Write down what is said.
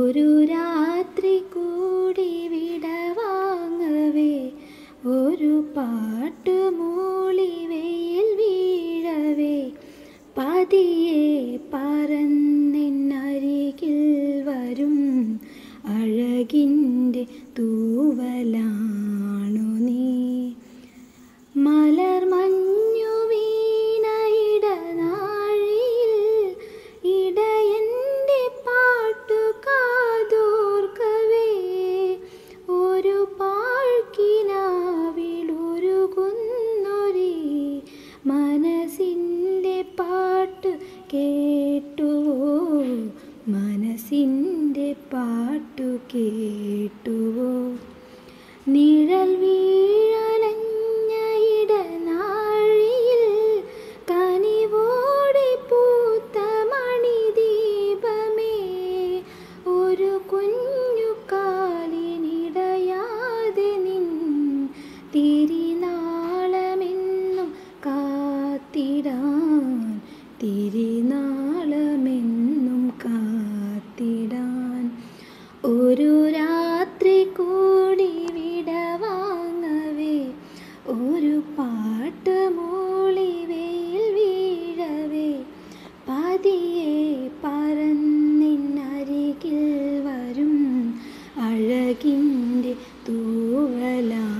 ഒരു രാത്രി കൂടി വിടവാങ്ങവേ ഒരു പാട്ട് മൂളി വെയിൽ വീഴവേ പതിയെ പറന്നെന്നരികിൽ വരും അഴകിൻ്റെ തൂവലാണു നീ മലർമഞ്ഞു വീണ ഇടനാഴിയിൽ ഇടയൻ്റെ പാട്ടു കാതോർക്കവേ ഒരു പാഴ്ക്കിനാവിലുരുകുന്നൊരി മനസ്സിൻ്റെ പാട്ട് കേട്ടുവോ മനസ്സിൻ്റെ പാട്ടു കേട്ടുവോ നിഴൽ വീഴലഞ്ഞ ഇടനാഴിയിൽ കനിവോടെ പൂത്ത മണിദീപമേ ഒരു കുഞ്ഞു കാലിനിടയാതെ നിൻ തിരിനാളമെന്നും കാത്തിടാൻ തിരിനാളമെന്നും കാത്തിടാൻ ഒരു രാത്രി കൂടി വിടവാങ്ങവേ ഒരു പാട്ട് മൂളി വെയിൽ വീഴവേ പതിയെ പറന്നിന്നരികിൽ വരും അഴകിൻ്റെ തൂവലാ